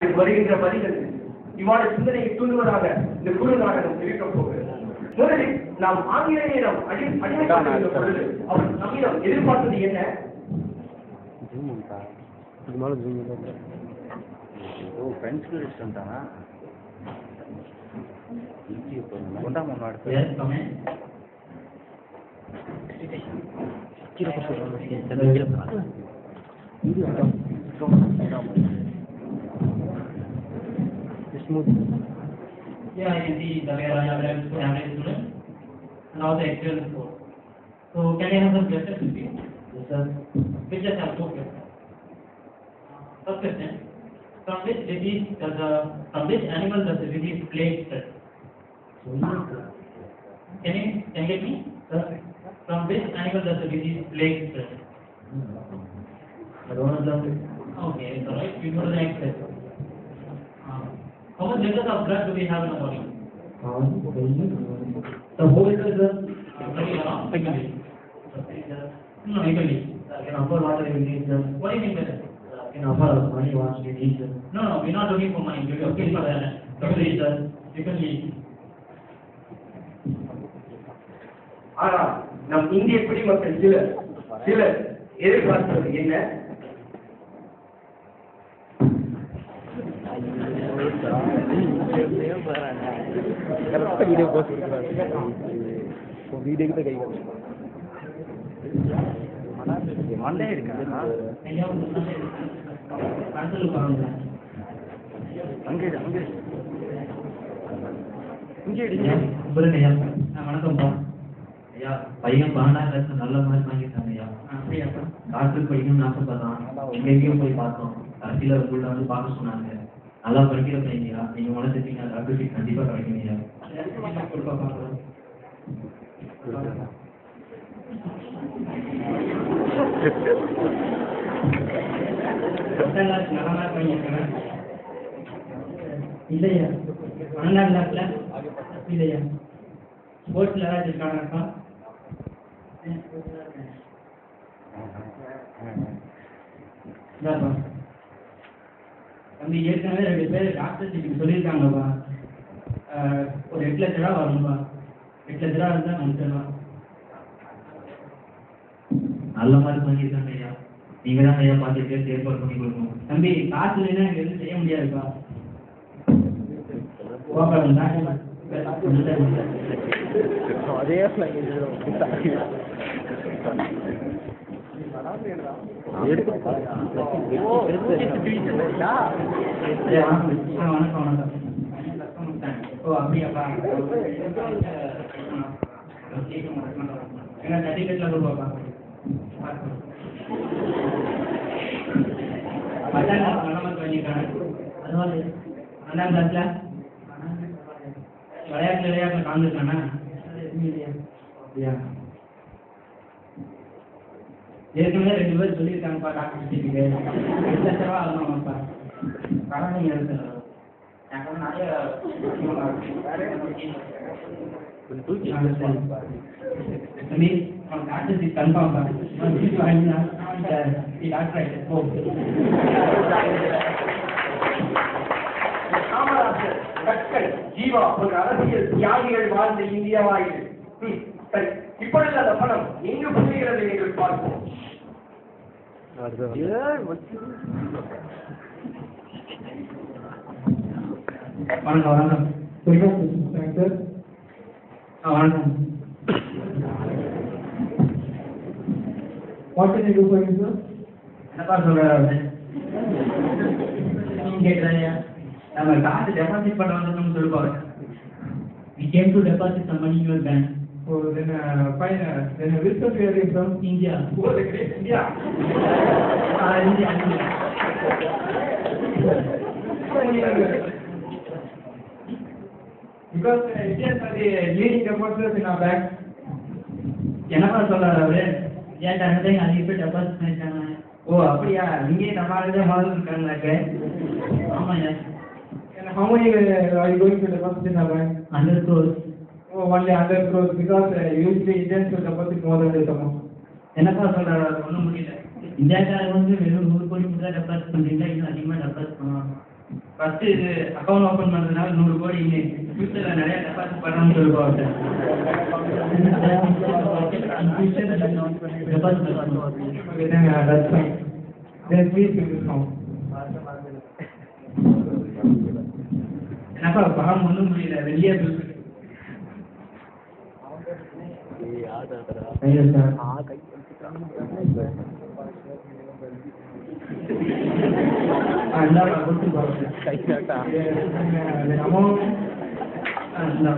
வருகின்ற வரிகள் இவ்வாறு சிந்தனையை தூண்டுவதாக இந்த குழு நாடகம் இருக்க போகிறது முதலில் நாம் ஆங்கிலேயரிடம் அடி அடிமைப்பட்டிருந்த பொழுது அவர் நம்மிடம் எதிர்பார்த்தது என்ன ஜூம் உண்டா இது மேலே ஜூம் இல்லை ஓ ஃப்ரெண்ட்ஸ் கூட வச்சுட்டானா கொண்டாம ஒன்று அடுத்து Yes, come in. கீழே போட்டு சொல்கிறாங்க கீழே போகிறாங்க smooth Here I can see the where I have left average student and also actual score. So can I have some questions with you? Yes, sir. We just have two questions. First question, from which disease does the, from which animal does the disease plague spread? Can you, can you get me? Sir. From which animal does the disease plague spread? I don't know. Okay, so right, we go to the next question. Uh, How much liters of blood do we have in the body? The whole is uh, Very around, equally. No, equally. can offer what you need, sir. What do you mean by that? Can offer money what you need, sir. No, no, we're not looking for money, we're looking for that. Equally, sir, equally. ஆனால் நம் இந்திய குடிமக்கள் சிலர் சிலர் எதிர்பார்ப்பது என்ன கரெக்டாக video post கொடுக்குறாங்க வீடியோக்கு தான் கை காட்டு மண்டே இருக்கா ஐயா, அடுத்தது பாருங்க. அங்கே இரு, அங்கே இரு. இங்கே இரு, ஐயா, இங்கே. சொல்லுங்க ஐயா. ஆ, வணக்கம்ப்பா. ஐயா, பையன் பன்னெண்டாம் கிளாஸ் நல்ல மார்க் வாங்கிட்டாங்க ஐயா அப்படியாப்பா டாக்டர் படிக்கணும்னு ஆசைப்படுறான் எங்கெங்கேயும் போய் பார்த்தோம் கடைசியில் உங்கள்ட்ட வந்து பார்க்க சொன்னாங்க நல்லா படிக்கிற பையன்யா நீங்க உழைச்சிட்டீங்க டாக்டர் சீட் கண்டிப்பா கிடைக்கும் ஐயா கொடுப்பா பார்க்கலாம் பத்தாம் கிளாஸ் நல்ல மார்க் வாங்கியிருக்கேன் இல்லையா பன்னெண்டாம் கிளாஸ்ல இல்லையா ஸ்போர்ட்ஸ்ல ஏதாச்சும் இருக்காங்கப்பா இந்தாப்பா. தம்பி ஏற்கனவே ரெண்டு பேர் டாக்டர் சீட்டுக்கு சொல்லியிருக்காங்கப்பா ஆஹ், ஒரு எட்டு லட்ச ரூபா வரும்பா எட்டு லட்ச ரூபா இருந்தால் அனுப்பிச்சிடலாம் நல்ல மாதிரி பண்ணியிருக்காங்க ஐயா நீங்க தான் ஐயா பார்த்து பேசி ஏற்பாடு பண்ணி கொடுக்கணும் தம்பி காசு இல்லைன்னா எனக்கு எதுவும் செய்ய முடியாதுப்பா ஓப்பா அதே ஐயா, ஆ, வணக்கம் வணக்கம் ஓ அப்படியாப்பா என்ன சர்டிஃபிகேட்ல கொடுப்பாப்பா பத்தாம் கிளாஸ் நல்ல மார்க் வாங்கியிருக்காங்க அதனால ரெண்டாம் கிளாஸ்ல விளையாட்டு விளையாட்டுல கலந்துருக்கானா அப்படியா ஏற்கனவே ரெண்டு பேர் சொல்லியிருக்காங்கப்பா டாக்டர் சீட்டுக்கு எட்டு லட்ச ரூபா ஆகணுமாப்பா பரவாயில்லைங்க சார் எனக்கு வந்து நிறைய கொஞ்சம் தூக்கி தம்பி அவன் டாக்டர் சீட் கன்ஃபார்ம் பா அவன் சீட் வாங்கினா நீ டாக்டர் ஆகிட்டு போ காமராஜர் கற்கள் ஜீவா போன்ற அரசியல் தியாகிகள் வாழ்ந்த இந்தியாவாயில் ம், சரி இப்பொழுது அந்த பணம் எங்கு புரிகிறது என்று பார்ப்போம் வணக்கம் வணக்கம் சார் ஆ வணக்கம் what can you do for you sir என்னப்பா சொல்றாரு அவரு நீங்க கேட்குறாங்க நம்ம காசு டெபாசிட் பண்ண வந்தோம்னு சொல்லுவாங்க We came to deposit some money in your bank. Oh then fine then which country are you from India. Oh, the great India. Ah, India, India. Because uh, Indians are the leading depositors in our bank. என்னப்பா சொல்றாரு அவரு ஏன் தனதை அதிக பேர் deposit பண்ணிருக்காங்க ஓ அப்படியா இங்கேயே நம்ம ஆளுதான் முதல்ல இருக்காங்களாக்க ஆமாய்யா And how many uh, are you going to deposit in our bank? Hundred crores Oh, only 100 crores because uh, usually Indians will deposit more than this amount. என்னப்பா சொல்றாரு அவர் ஒன்றும் முடியல இந்தியாக்காரர் வந்து வெறும் நூறு கோடி மட்டும் தான் டெபாசிட் பண்றீங்களா இன்னும் அதிகமாக டெபாசிட் பண்ணுவாங்க ஃபர்ஸ்ட் இது அக்கௌண்ட் ஓபன் பண்றதுனால நூறு கோடி ஃபியூச்சர்ல நிறைய டெபாசிட் பண்ணணும்னு சொல்லுவாங்க Okay, then uh, that's fine. Then please fill this form. எனக்கா பகம் ஒன்றும் முடியல வெளியே போயிட்டு Yes, sir. Ah, இந்தா, கொடுத்து பாருங்க. கை காட்டா Uh, the amount, ஆ, இந்தா.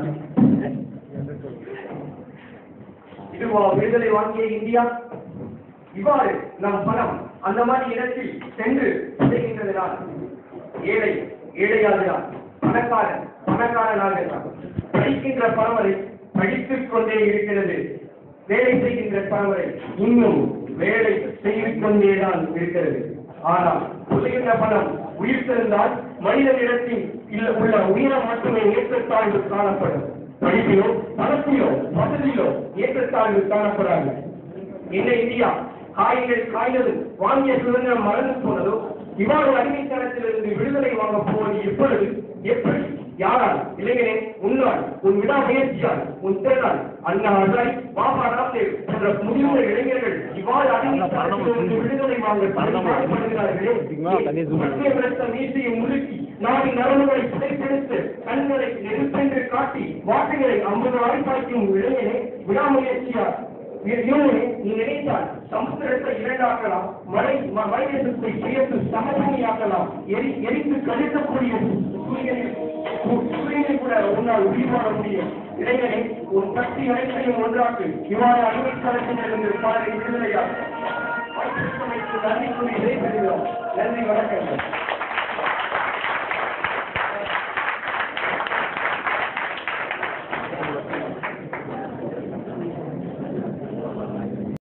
இதுவா விடுதலை வாங்கிய இந்தியா இவ்வாறு நம் பணம் அந்த மாதிரி இடத்தில் சென்று செய்கின்றதுனால் ஏழை ஏழையாகிறார் பணக்காரன் பணக்காரனாகிறார் படிக்கின்ற பரவலை படித்துக் கொண்டே இருக்கிறது வேலை செய்கின்ற பரவலை இன்னும் வேலை செய்து கொண்டேதான் இருக்கிறது ஆனால் உழைகின்ற பணம் உயிர்த்திருந்தால் மனிதனிடத்தில் இல்ல உள்ள உயிரம் மட்டுமே ஏற்றத்தாழ்வு காணப்படும் படிப்பிலோ பணத்திலோ வசதியிலோ ஏற்றத்தாழ்வு காணப்படாது என்ன இந்தியா காய்கள் காய்கள் வாங்கிய சுதந்திரம் மறந்து போனதோ இவ்வாறு அடிமைத்தனத்திலிருந்து விடுதலை வாங்க போவது எப்பொழுது எப்படி யாரால் இளைஞனே உன்னால் உன் விடாமுயற்சியால் உன் திறனால் அண்ணா ஹசாரி பாபா ராம்தேவ் போன்ற முதிர்ந்த இளைஞர்கள் இவ்வாறு அடிமைத்தனத்திலிருந்து விடுதலை வாங்க பாடுபடுகிறார்களே மத்திய பிரச்சனை மீசையை முறுக்கி நாவின் நரம்புகளை புதைப்பெடுத்து கண்களை நெருப்பென்று காட்டி வாக்குகளை ஐம்பது வாய்ப்பாய்க்கும் இளைஞனே விடாமுயற்சியால் இவனை நீ நினைத்தால் சமுத்திரத்தை இரண்டாக்கலாம் மழை ம- மலையேற்றத்தை பெயர்த்து சமபூமியாக்கலாம் எரி எரித்து கழிக்கக்கூடிய சூரியனை சூ- சூரியனை கூட உன்னால் உயிர் வாழ முடியும் இளைஞனை உன் சக்தி அனைத்தையும் ஒன்றாக்கு இவ்வாறு அடிமைத்தளத்திலிருந்து பாடலை விடுதலையாக நன்றி கூறி விடைபெறுகிறோம் நன்றி வணக்கம்